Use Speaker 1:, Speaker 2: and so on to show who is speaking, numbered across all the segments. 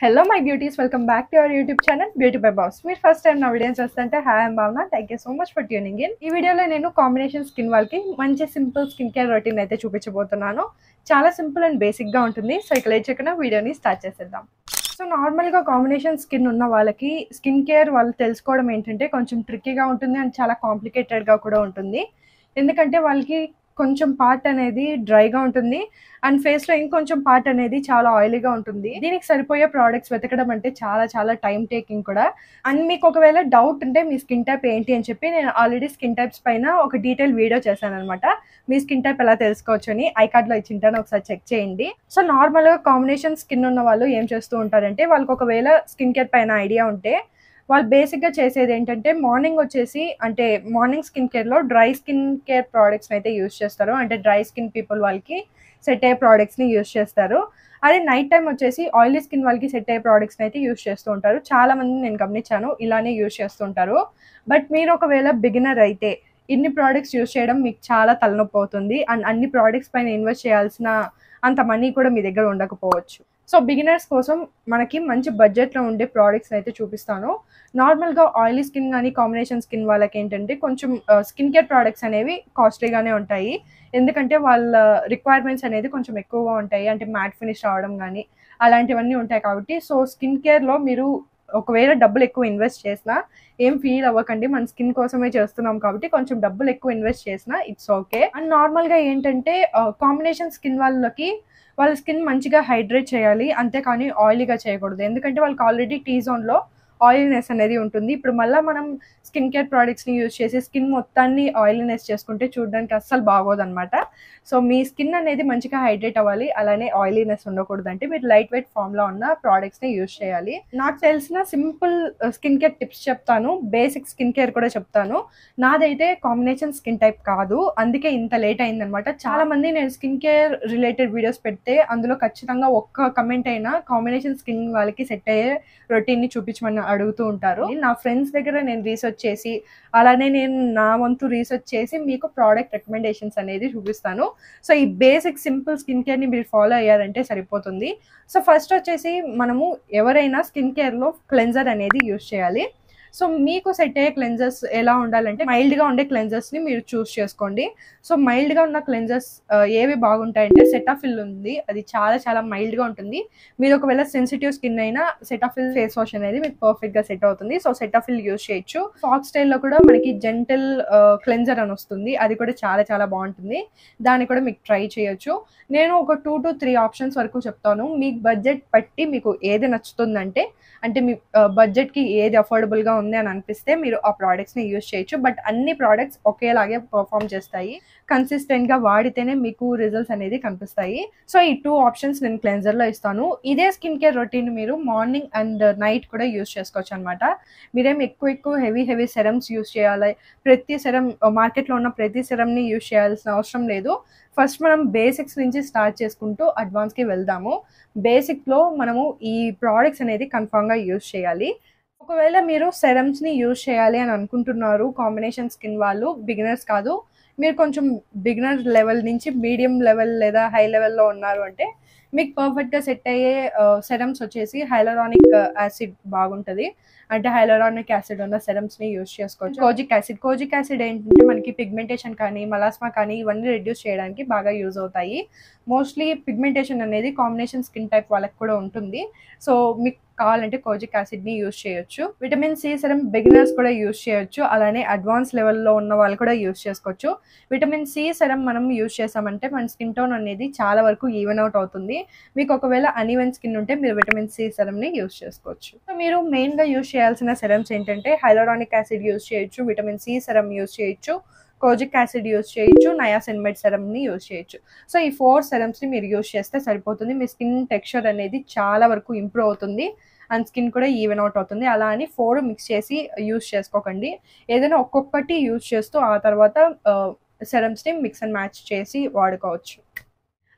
Speaker 1: hello my beauties welcome back to our YouTube channel beauty by boss మీరు first time నా videos చూస్తుంటే hi and Bhavana thank you so much for tuning in ఈ వీడియోలో నేను combination skin వాళ్ళకి మంచి simple skin care routine అయితే చూపించబోతున్నాను చాలా సింపుల్ అండ్ బేసిక్గా ఉంటుంది సో ఇక లేచకుండా వీడియోని స్టార్ట్ చేసేద్దాం సో నార్మల్గా కాంబినేషన్ స్కిన్ ఉన్న వాళ్ళకి స్కిన్ కేర్ వాళ్ళు తెలుసుకోవడం ఏంటంటే కొంచెం ట్రిక్కీగా ఉంటుంది అండ్ చాలా కాంప్లికేటెడ్గా కూడా ఉంటుంది ఎందుకంటే వాళ్ళకి కొంచెం పార్ట్ అనేది డ్రైగా ఉంటుంది అండ్ ఫేస్ లో ఇంకొంచెం పార్ట్ అనేది చాలా ఆయిలీగా ఉంటుంది దీనికి సరిపోయే ప్రోడక్ట్స్ వెతకడం అంటే చాలా చాలా టైం టేకింగ్ కూడా అండ్ మీకు ఒకవేళ డౌట్ ఉంటే మీ స్కిన్ టైప్ ఏంటి అని చెప్పి నేను ఆల్రెడీ స్కిన్ టైప్స్ పైన ఒక డీటెయిల్ వీడియో చేశాను అనమాట మీ స్కిన్ టైప్ ఎలా తెలుసుకోవచ్చు అని ఐ కార్డ్ లో ఇచ్చింటాను ఒకసారి చెక్ చేయండి సో నార్మల్ గా కాంబినేషన్ స్కిన్ ఉన్న వాళ్ళు ఏం చేస్తూ ఉంటారంటే వాళ్ళకి ఒకవేళ స్కిన్ కేర్ పైన ఐడియా ఉంటే వాళ్ళు బేసిక్గా చేసేది ఏంటంటే మార్నింగ్ వచ్చేసి అంటే మార్నింగ్ స్కిన్ కేర్లో డ్రై స్కిన్ కేర్ ప్రోడక్ట్స్ని అయితే యూస్ చేస్తారు అంటే డ్రై స్కిన్ పీపుల్ వాళ్ళకి సెట్ అయ్యే ప్రోడక్ట్స్ని యూస్ చేస్తారు అదే నైట్ టైం వచ్చేసి ఆయిలీ స్కిన్ వాళ్ళకి సెట్ అయ్యే ప్రోడక్ట్స్ని అయితే యూస్ చేస్తూ ఉంటారు చాలా మంది నేను గమనించాను ఇలానే యూస్ చేస్తుంటారు బట్ మీరు ఒకవేళ బిగినర్ అయితే ఇన్ని ప్రోడక్ట్స్ యూస్ చేయడం మీకు చాలా తలనొప్పి అవుతుంది అండ్ అన్ని ప్రోడక్ట్స్ పైన ఇన్వెస్ట్ చేయాల్సిన అంత మనీ కూడా మీ దగ్గర ఉండకపోవచ్చు సో బిగినర్స్ కోసం మనకి మంచి బడ్జెట్లో ఉండే ప్రోడక్ట్స్ అయితే చూపిస్తాను నార్మల్గా ఆయిలీ స్కిన్ కానీ కాంబినేషన్ స్కిన్ వాళ్ళకి ఏంటంటే కొంచెం స్కిన్ కేర్ ప్రోడక్ట్స్ అనేవి కాస్ట్లీగానే ఉంటాయి ఎందుకంటే వాళ్ళ రిక్వైర్మెంట్స్ అనేది కొంచెం ఎక్కువగా ఉంటాయి అంటే మ్యాట్ ఫినిష్ రావడం కానీ అలాంటివన్నీ ఉంటాయి కాబట్టి సో స్కిన్ కేర్లో మీరు ఒకవేళ డబ్బులు ఎక్కువ ఇన్వెస్ట్ చేసినా ఏం ఫీల్ అవ్వకండి మన స్కిన్ కోసమే చేస్తున్నాం కాబట్టి కొంచెం డబ్బులు ఎక్కువ ఇన్వెస్ట్ చేసినా ఇట్స్ ఓకే అండ్ నార్మల్గా ఏంటంటే కాంబినేషన్ స్కిన్ వాళ్ళకి వాళ్ళ స్కిన్ మంచిగా హైడ్రేట్ చేయాలి అంతేకాని ఆయిలీగా చేయకూడదు ఎందుకంటే వాళ్ళకి ఆల్రెడీ టీ జోన్లో ఆయిలీనెస్ అనేది ఉంటుంది ఇప్పుడు మళ్ళీ మనం స్కిన్ కేర్ ప్రోడక్ట్స్ని యూజ్ చేసి స్కిన్ మొత్తాన్ని ఆయిలీనెస్ చేసుకుంటే చూడడానికి అస్సలు బాగోదన్నమాట సో మీ స్కిన్ అనేది మంచిగా హైడ్రేట్ అవ్వాలి అలానే ఆయిలీనెస్ ఉండకూడదు అంటే మీరు లైట్ వెయిట్ ఫామ్లో ఉన్న ప్రోడక్ట్స్ని యూజ్ చేయాలి నాకు తెలిసిన సింపుల్ స్కిన్ కేర్ టిప్స్ చెప్తాను బేసిక్ స్కిన్ కేర్ కూడా చెప్తాను నాదైతే కాంబినేషన్ స్కిన్ టైప్ కాదు అందుకే ఇంత లేట్ అయిందనమాట చాలా మంది నేను స్కిన్ కేర్ రిలేటెడ్ వీడియోస్ పెడితే అందులో ఖచ్చితంగా ఒక్క కమెంట్ అయినా కాంబినేషన్ స్కిన్ వాళ్ళకి సెట్ అయ్యే రొటీన్ని చూపించమని అడుగుతూ ఉంటారు నా ఫ్రెండ్స్ దగ్గర నేను రీసెర్చ్ చేసి అలానే నేను నా వంతు రీసెర్చ్ చేసి మీకు ప్రోడక్ట్ రికమెండేషన్స్ అనేది చూపిస్తాను సో ఈ బేసిక్ సింపుల్ స్కిన్ కేర్ని మీరు ఫాలో అయ్యారంటే సరిపోతుంది సో ఫస్ట్ వచ్చేసి మనము ఎవరైనా స్కిన్ కేర్లో క్లెన్జర్ అనేది యూజ్ చేయాలి సో మీకు సెట్ అయ్యే క్లెన్జర్స్ ఎలా ఉండాలంటే మైల్డ్గా ఉండే క్లెన్జర్స్ని మీరు చూస్ చేసుకోండి సో మైల్డ్గా ఉన్న క్లెన్జర్స్ ఏవి బాగుంటాయంటే సెటాఫిల్ ఉంది అది చాలా చాలా మైల్డ్గా ఉంటుంది మీరు ఒకవేళ సెన్సిటివ్ స్కిన్ అయినా సెటాఫిల్ ఫేస్ వాష్ అనేది మీకు పర్ఫెక్ట్గా సెట్ అవుతుంది సో సెటాఫిల్ యూస్ చేయొచ్చు ఫాక్స్ స్టైల్లో కూడా మనకి జెంటల్ క్లెన్జర్ అని వస్తుంది అది కూడా చాలా చాలా బాగుంటుంది దాన్ని కూడా మీకు ట్రై చేయొచ్చు నేను ఒక టూ టు త్రీ ఆప్షన్స్ వరకు చెప్తాను మీకు బడ్జెట్ బట్టి మీకు ఏది నచ్చుతుందంటే అంటే మీ బడ్జెట్కి ఏది అఫోర్డబుల్గా ఉంది అని అనిపిస్తే మీరు ఆ ప్రోడక్ట్స్ని యూజ్ చేయొచ్చు బట్ అన్ని ప్రోడక్ట్స్ ఒకేలాగే పర్ఫామ్ చేస్తాయి కన్సిస్టెంట్గా వాడితేనే మీకు రిజల్ట్స్ అనేది కనిపిస్తాయి సో ఈ టూ ఆప్షన్స్ నేను క్లెన్జర్లో ఇస్తాను ఇదే స్కిన్ కేర్ రొటీన్ మీరు మార్నింగ్ అండ్ నైట్ కూడా యూజ్ చేసుకోవచ్చు అనమాట మీరేం ఎక్కువ ఎక్కువ హెవీ హెవీ సెరమ్స్ యూజ్ చేయాలి ప్రతి సెరం మార్కెట్లో ఉన్న ప్రతి సెరమ్ని యూజ్ చేయాల్సిన అవసరం లేదు ఫస్ట్ మనం బేసిక్స్ నుంచి స్టార్ట్ చేసుకుంటూ అడ్వాన్స్కి వెళ్దాము బేసిక్లో మనము ఈ ప్రోడక్ట్స్ అనేది కన్ఫామ్గా యూజ్ చేయాలి ఒకవేళ మీరు సెరమ్స్ని యూజ్ చేయాలి అని అనుకుంటున్నారు కాంబినేషన్ స్కిన్ వాళ్ళు బిగినర్స్ కాదు మీరు కొంచెం బిగినర్ లెవెల్ నుంచి మీడియం లెవెల్ లేదా హై లెవెల్లో ఉన్నారు అంటే మీకు పర్ఫెక్ట్గా సెట్ అయ్యే సెరమ్స్ వచ్చేసి హైలరానిక్ యాసిడ్ బాగుంటుంది అంటే హైలరానిక్ యాసిడ్ ఉన్న సెరమ్స్ని యూజ్ చేసుకోవచ్చు కోజిక్ యాసిడ్ కోజిక్ యాసిడ్ ఏంటంటే మనకి పిగ్మెంటేషన్ కానీ మలాస్మా కానీ ఇవన్నీ రెడ్యూస్ చేయడానికి బాగా యూజ్ అవుతాయి మోస్ట్లీ పిగ్మెంటేషన్ అనేది కాంబినేషన్ స్కిన్ టైప్ వాళ్ళకి కూడా ఉంటుంది సో మీకు కావాలంటే కోజిక్ యాసిడ్ని యూజ్ చేయొచ్చు విటమిన్ సి సెరం బిగినర్స్ కూడా యూజ్ చేయొచ్చు అలానే అడ్వాన్స్ లెవెల్లో ఉన్న వాళ్ళు కూడా యూజ్ చేసుకోవచ్చు విటమిన్ సి సెరం మనం యూజ్ చేసామంటే మన స్కిన్ టోన్ అనేది చాలా వరకు ఈవెన్ అవుట్ అవుతుంది మీకు ఒకవేళ అన్ఈవెన్ స్కిన్ ఉంటే మీరు విటమిన్ సి సెరంని యూజ్ చేసుకోవచ్చు సో మీరు మెయిన్గా యూజ్ చేయాల్సిన సెరమ్స్ ఏంటంటే హైలోరానిక్ యాసిడ్ యూజ్ చేయొచ్చు విటమిన్ సి సెరం యూజ్ చేయొచ్చు కోజిక్ యాసిడ్ యూజ్ చేయొచ్చు నయాసిన్మెడ్ సెరమ్ని యూజ్ చేయొచ్చు సో ఈ ఫోర్ సెరమ్స్ని మీరు యూజ్ చేస్తే సరిపోతుంది మీ స్కిన్ టెక్స్చర్ అనేది చాలా వరకు ఇంప్రూవ్ అవుతుంది అండ్ స్కిన్ కూడా ఈవెన్ అవుట్ అవుతుంది అలా అని ఫోర్ మిక్స్ చేసి యూజ్ చేసుకోకండి ఏదైనా ఒక్కొక్కటి యూజ్ చేస్తూ ఆ తర్వాత సెరమ్స్ని మిక్స్ అండ్ మ్యాచ్ చేసి వాడుకోవచ్చు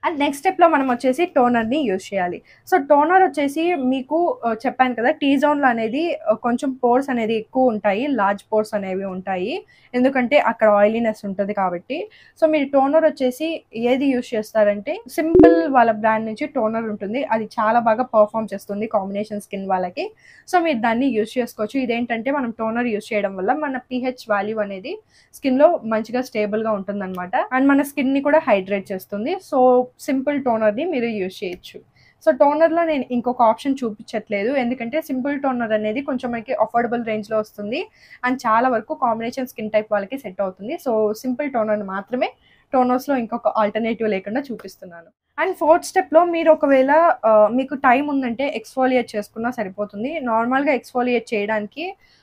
Speaker 1: అండ్ నెక్స్ట్ స్టెప్లో మనం వచ్చేసి టోనర్ని యూజ్ చేయాలి సో టోనర్ వచ్చేసి మీకు ఆ, చెప్పాను కదా టీ జోన్లో అనేది ఆ, కొంచెం పోర్స్ అనేది ఎక్కువ ఉంటాయి లార్జ్ పోర్స్ అనేవి ఉంటాయి ఎందుకంటే అక్కడ ఆయిలీనెస్ ఉంటుంది కాబట్టి సో మీరు టోనర్ వచ్చేసి ఏది యూజ్ చేస్తారంటే సింపుల్ వాళ్ళ బ్రాండ్ నుంచి టోనర్ ఉంటుంది అది చాలా బాగా పర్ఫామ్ చేస్తుంది కాంబినేషన్ స్కిన్ వాళ్ళకి సో మీరు దాన్ని యూజ్ చేసుకోవచ్చు ఇదేంటంటే మనం టోనర్ యూజ్ చేయడం వల్ల మన పిహెచ్ వాల్యూ అనేది స్కిన్లో మంచిగా స్టేబుల్గా ఉంటుందన్నమాట అండ్ మన స్కిన్ని కూడా హైడ్రేట్ చేస్తుంది సో సింపుల్ టోనర్ని మీరు యూజ్ చేయొచ్చు సో టోనర్లో నేను ఇంకొక ఆప్షన్ చూపించట్లేదు ఎందుకంటే సింపుల్ టోనర్ అనేది కొంచెం మనకి అఫోర్డబుల్ రేంజ్లో వస్తుంది అండ్ చాలా వరకు కాంబినేషన్ స్కిన్ టైప్ వాళ్ళకి సెట్ అవుతుంది సో సింపుల్ టోనర్ మాత్రమే టోనర్స్లో ఇంకొక ఆల్టర్నేటివ్ లేకుండా చూపిస్తున్నాను అండ్ ఫోర్త్ స్టెప్లో మీరు ఒకవేళ ఆ, మీకు టైం ఉందంటే ఎక్స్ఫోలియేట్ చేసుకున్నా సరిపోతుంది నార్మల్గా ఎక్స్ఫోలియేట్ చేయడానికి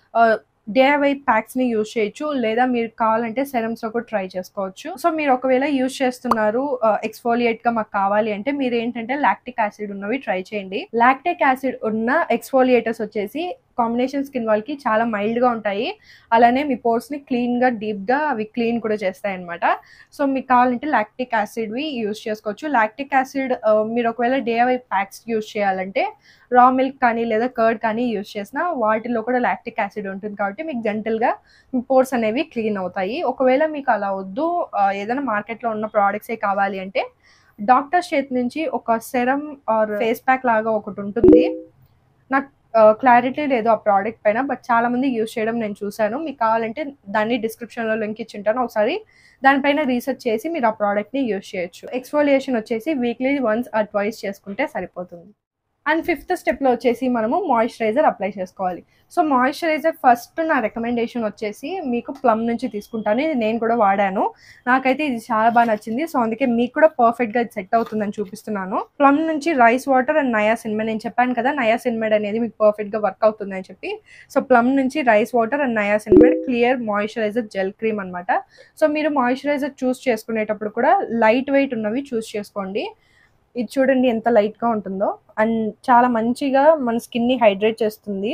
Speaker 1: డేవై ప్యాక్స్ని యూజ్ చేయొచ్చు లేదా మీరు కావాలంటే సెరమ్స్లో కూడా ట్రై చేసుకోవచ్చు సో మీరు ఒకవేళ యూజ్ చేస్తున్నారు ఎక్స్ఫోలియేట్గా మాకు కావాలి అంటే మీరు ఏంటంటే లాక్టిక్ యాసిడ్ ఉన్నవి ట్రై చేయండి లాక్టిక్ యాసిడ్ ఉన్న ఎక్స్ఫోలియేటర్స్ వచ్చేసి కాంబినేషన్ స్కిన్ వాళ్ళకి చాలా మైల్డ్గా ఉంటాయి అలానే మీ పోర్స్ని క్లీన్గా డీప్గా అవి క్లీన్ కూడా చేస్తాయి అనమాట సో మీకు కావాలంటే లాక్టిక్ యాసిడ్వి యూజ్ చేసుకోవచ్చు లాక్టిక్ యాసిడ్ మీరు ఒకవేళ డేవై ప్యాక్స్ యూజ్ చేయాలంటే రా మిల్క్ కానీ లేదా కర్డ్ కానీ యూజ్ చేసిన వాటిలో కూడా లాక్టిక్ యాసిడ్ ఉంటుంది కాబట్టి మీకు జెంటల్గా పోర్స్ అనేవి క్లీన్ అవుతాయి ఒకవేళ మీకు అలా వద్దు ఆ, ఏదైనా మార్కెట్లో ఉన్న ప్రోడక్ట్సే కావాలి అంటే డాక్టర్ షేత్ నుంచి ఒక సెరమ్ ఆర్ ఫేస్ ప్యాక్ లాగా ఒకటి ఉంటుంది నాకు క్లారిటీ లేదు ఆ ప్రోడక్ట్ పైన బట్ చాలా మంది యూజ్ చేయడం నేను చూశాను మీకు కావాలంటే దాన్ని డిస్క్రిప్షన్లో లింక్ ఇచ్చింటాను ఒకసారి దానిపైన రీసెర్చ్ చేసి మీరు ఆ ప్రోడక్ట్ని యూజ్ చేయొచ్చు ఎక్స్ఫోలియేషన్ వచ్చేసి వీక్లీ వన్స్ ఆర్ ట్వైస్ చేసుకుంటే సరిపోతుంది అండ్ ఫిఫ్త్ స్టెప్లో వచ్చేసి మనము మాయిశ్చరైజర్ అప్లై చేసుకోవాలి సో మాయిశ్చరైజర్ ఫస్ట్ నా రికమెండేషన్ వచ్చేసి మీకు ప్లమ్ నుంచి తీసుకుంటాను ఇది నేను కూడా వాడాను నాకైతే ఇది చాలా బాగా నచ్చింది సో అందుకే మీకు కూడా పర్ఫెక్ట్గా ఇది సెట్ అవుతుందని చూపిస్తున్నాను ప్లమ్ నుంచి రైస్ వాటర్ అండ్ నయా సిన్మెడ్ నేను చెప్పాను కదా నయా సిన్మెడ్ అనేది మీకు పర్ఫెక్ట్గా వర్క్ అవుతుందని చెప్పి సో ప్లమ్ నుంచి rice water and niacinamide clear moisturiser gel cream అనమాట సో మీరు మాయిశ్చరైజర్ చూస్ చేసుకునేటప్పుడు కూడా లైట్ వెయిట్ ఉన్నవి చూస్ చేసుకోండి ఇది చూడండి ఎంత లైట్గా ఉంటుందో అండ్ చాలా మంచిగా మన స్కిన్ని హైడ్రేట్ చేస్తుంది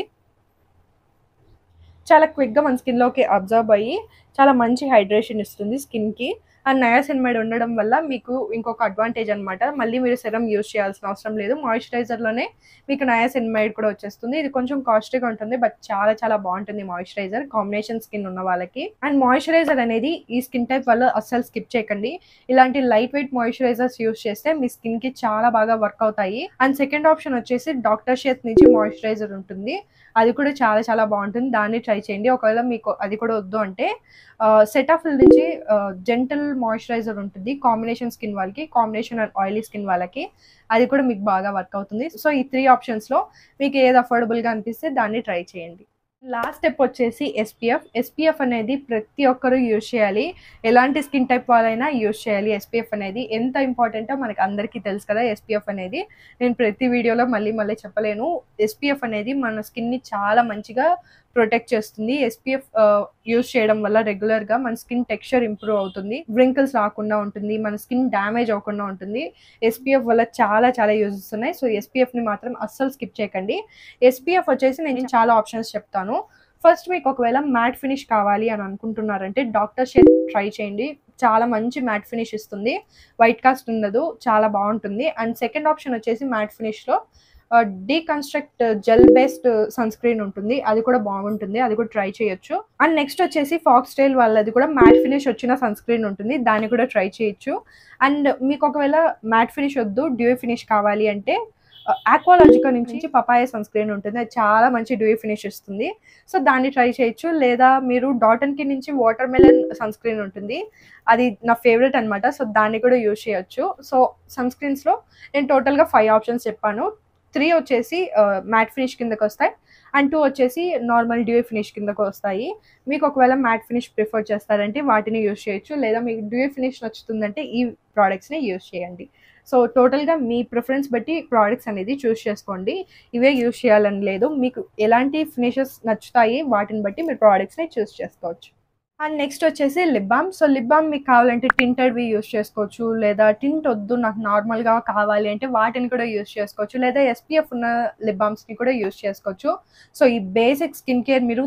Speaker 1: చాలా క్విక్గా మన స్కిన్లోకి అబ్జర్వ్ అయ్యి చాలా మంచి హైడ్రేషన్ ఇస్తుంది స్కిన్కి అండ్ నయాసిన్మైడ్ ఉండడం వల్ల మీకు ఇంకొక అడ్వాంటేజ్ అనమాట మళ్ళీ మీరు సెరం యూజ్ చేయాల్సిన అవసరం లేదు మాయిశ్చరైజర్లోనే మీకు నయాసిన్మైడ్ కూడా వచ్చేస్తుంది ఇది కొంచెం కాస్ట్లీగా ఉంటుంది బట్ చాలా చాలా బాగుంటుంది మాయిశ్చరైజర్ కాంబినేషన్ స్కిన్ ఉన్న వాళ్ళకి అండ్ మాయిశ్చరైజర్ అనేది ఈ స్కిన్ టైప్ వల్ల అస్సలు స్కిప్ చేయకండి ఇలాంటి లైట్ వెయిట్ మాయిశ్చరైజర్స్ యూస్ చేస్తే మీ స్కిన్ కి చాలా బాగా వర్క్ అవుతాయి అండ్ సెకండ్ ఆప్షన్ వచ్చేసి డాక్టర్ షేత్ నుంచి మాయిశ్చరైజర్ ఉంటుంది అది కూడా చాలా చాలా బాగుంటుంది దాన్ని ట్రై చేయండి ఒకవేళ మీకు అది కూడా వద్దు అంటే సెటాఫిల్ నుంచి జెంటల్ మాయిశ్చరైజర్ ఉంటుంది కాంబినేషన్ స్కిన్ వాళ్ళకి కాంబినేషన్ అండ్ ఆయిలీ స్కిన్ వాళ్ళకి అది కూడా మీకు బాగా వర్క్ అవుతుంది సో ఈ త్రీ ఆప్షన్స్లో మీకు ఏది అఫోర్డబుల్గా అనిపిస్తే దాన్ని ట్రై చేయండి లాస్ట్ స్టెప్ వచ్చేసి ఎస్పీఎఫ్ ఎస్పీఎఫ్ అనేది ప్రతి ఒక్కరూ యూజ్ చేయాలి ఎలాంటి స్కిన్ టైప్ వాళ్ళైనా యూజ్ చేయాలి ఎస్పీఎఫ్ అనేది ఎంత ఇంపార్టెంటో మనకి అందరికీ తెలుసు కదా ఎస్పీఎఫ్ అనేది నేను ప్రతి వీడియోలో మళ్ళీ మళ్ళీ చెప్పలేను ఎస్పీఎఫ్ అనేది మన స్కిన్ని చాలా మంచిగా ప్రొటెక్ట్ చేస్తుంది ఎస్పీఎఫ్ యూజ్ చేయడం వల్ల రెగ్యులర్గా మన స్కిన్ టెక్స్చర్ ఇంప్రూవ్ అవుతుంది వ్రింకిల్స్ రాకుండా ఉంటుంది మన స్కిన్ డ్యామేజ్ అవ్వకుండా ఉంటుంది ఎస్పీఎఫ్ వల్ల చాలా చాలా యూజెస్ ఉన్నాయి సో ఎస్పీఎఫ్ని మాత్రం అస్సలు స్కిప్ చేయకండి ఎస్పీఎఫ్ వచ్చేసి నేను చాలా ఆప్షన్స్ చెప్తాను ఫస్ట్ మీకు ఒకవేళ మ్యాట్ ఫినిష్ కావాలి అని అనుకుంటున్నారంటే డాక్టర్ షేప్ ట్రై చేయండి చాలా మంచి మ్యాట్ ఫినిష్ ఇస్తుంది వైట్ కాస్ట్ ఉండదు చాలా బాగుంటుంది అండ్ సెకండ్ ఆప్షన్ వచ్చేసి మ్యాట్ ఫినిష్లో Deconstruct gel based sunscreen ఉంటుంది అది కూడా బాగుంటుంది అది కూడా ట్రై చేయొచ్చు అండ్ నెక్స్ట్ వచ్చేసి ఫాక్స్ స్టైల్ వాళ్ళది కూడా మ్యాట్ ఫినిష్ వచ్చిన సన్ స్క్రీన్ ఉంటుంది దాన్ని కూడా ట్రై చేయొచ్చు అండ్ మీకు ఒకవేళ మ్యాట్ ఫినిష్ వద్దు డ్యూ ఫినిష్ కావాలి అంటే ఆక్వాలజికా నుంచి పపాయ సన్ స్క్రీన్ ఉంటుంది అది చాలా మంచి డ్యూ ఫినిష్ ఇస్తుంది సో దాన్ని ట్రై చేయొచ్చు లేదా మీరు డాటన్ కి నుంచి వాటర్ మెలన్ సన్ స్క్రీన్ ఉంటుంది అది నా ఫేవరెట్ అనమాట సో దాన్ని కూడా యూజ్ చేయొచ్చు సో సన్ స్క్రీన్స్లో నేను టోటల్గా ఫైవ్ ఆప్షన్స్ చెప్పాను త్రీ వచ్చేసి మ్యాట్ ఫినిష్ కిందకి వస్తాయి అండ్ టూ వచ్చేసి నార్మల్ డ్యూ ఫినిష్ కిందకు వస్తాయి మీకు ఒకవేళ మ్యాట్ ఫినిష్ ప్రిఫర్ చేస్తారంటే వాటిని యూజ్ చేయొచ్చు లేదా మీకు డ్యూ ఫినిష్ నచ్చుతుందంటే ఈ ప్రోడక్ట్స్ని యూజ్ చేయండి సో టోటల్గా మీ ప్రిఫరెన్స్ బట్టి ప్రోడక్ట్స్ అనేది చూస్ చేసుకోండి ఇవే యూజ్ చేయాలని లేదు మీకు ఎలాంటి ఫినిషెస్ నచ్చుతాయి వాటిని బట్టి మీరు ప్రోడక్ట్స్ని చూస్ చేసుకోవచ్చు అండ్ నెక్స్ట్ వచ్చేసి lip balm so lip balm మీకు కావాలంటే టింటెడ్వి యూస్ చేసుకోవచ్చు లేదా టింట్ వద్దు నాకు నార్మల్గా కావాలి అంటే వాటిని కూడా యూస్ చేసుకోవచ్చు లేదా ఎస్పీఎఫ్ ఉన్న లిప్ బామ్స్ని కూడా యూస్ చేసుకోవచ్చు సో ఈ బేసిక్ స్కిన్ కేర్ మీరు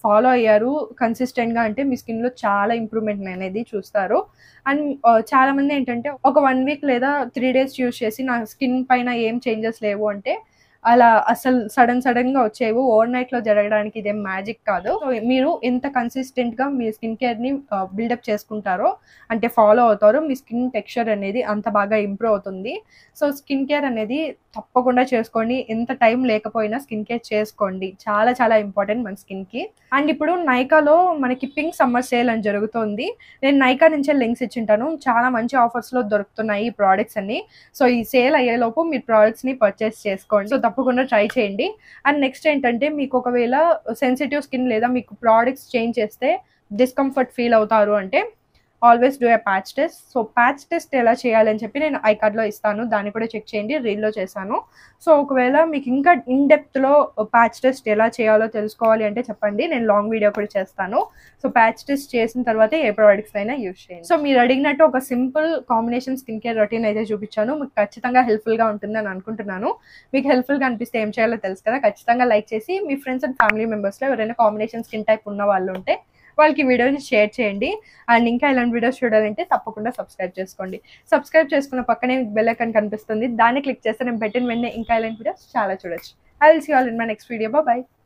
Speaker 1: ఫాలో అయ్యారు కన్సిస్టెంట్గా అంటే మీ స్కిన్లో చాలా ఇంప్రూవ్మెంట్ అనేది చూస్తారు అండ్ చాలా మంది ఏంటంటే ఒక వన్ వీక్ లేదా త్రీ డేస్ యూస్ చేసి నా స్కిన్ పైన ఏం చేంజెస్ లేవు అంటే అలా అసలు సడన్ సడన్ గా వచ్చేవి ఓవర్ నైట్ లో జరగడానికి ఇదేం మ్యాజిక్ కాదు సో మీరు ఎంత కన్సిస్టెంట్ గా మీ స్కిన్ కేర్ ని బిల్డప్ చేసుకుంటారో అంటే ఫాలో అవుతారో మీ స్కిన్ టెక్స్చర్ అనేది అంత బాగా ఇంప్రూవ్ అవుతుంది సో స్కిన్ కేర్ అనేది తప్పకుండా చేసుకోండి ఎంత టైం లేకపోయినా స్కిన్ కేర్ చేసుకోండి చాలా చాలా ఇంపార్టెంట్ మన స్కిన్ కి అండ్ ఇప్పుడు నైకాలో మనకి పింక్ సమ్మర్ సేల్ అని జరుగుతుంది నేను నైకా నుంచే లింక్స్ ఇచ్చింటాను చాలా మంచి ఆఫర్స్ లో దొరుకుతున్నాయి ఈ ప్రోడక్ట్స్ అన్ని సో ఈ సేల్ అయ్యేలోపు మీరు ప్రోడక్ట్స్ ని పర్చేస్ చేసుకోండి సో తప్పకుండా ట్రై చేయండి అండ్ నెక్స్ట్ ఏంటంటే మీకు ఒకవేళ సెన్సిటివ్ స్కిన్ లేదా మీకు ప్రోడక్ట్స్ చేంజ్ చేస్తే డిస్కంఫర్ట్ ఫీల్ అవుతారు అంటే always do a patch test so patch test ఎలా చేయాలని చెప్పి నేను ఐ కార్డ్లో ఇస్తాను దాన్ని కూడా చెక్ చేయండి రీల్లో చేశాను సో ఒకవేళ మీకు ఇంకా ఇన్ డెప్త్లో ప్యాచ్ టెస్ట్ ఎలా చేయాలో తెలుసుకోవాలి అంటే చెప్పండి నేను లాంగ్ వీడియో కూడా చేస్తాను సో ప్యాచ్ టెస్ట్ చేసిన తర్వాత ఏ ప్రోడక్ట్స్ అయినా యూజ్ చేయండి సో మీరు అడిగినట్టు ఒక simple combination skin care routine అయితే చూపించాను మీకు ఖచ్చితంగా హెల్ప్ఫుల్గా ఉంటుందని అనుకుంటున్నాను మీకు హెల్ప్ఫుల్గా అనిపిస్తే ఏం చేయాలో తెలుసు కదా ఖచ్చితంగా లైక్ చేసి మీ ఫ్రెండ్స్ అండ్ ఫ్యామిలీ మెంబర్స్లో ఎవరైనా కాంబినేషన్ స్కిన్ టైప్ ఉన్న వాళ్ళు ఉంటే వాళ్ళకి వీడియోని షేర్ చేయండి అండ్ ఇంకా ఇలాంటి వీడియోస్ చూడాలంటే తప్పకుండా సబ్స్క్రైబ్ చేసుకోండి సబ్స్క్రైబ్ చేసుకున్న పక్కనే బెల్ ఐకాన్ కనిపిస్తుంది దాన్ని క్లిక్ చేస్తే నేను పెట్టిన వెంటనే ఇంకా ఇలాంటి వీడియోస్ చాలా చూడొచ్చు I will see all in my next video bye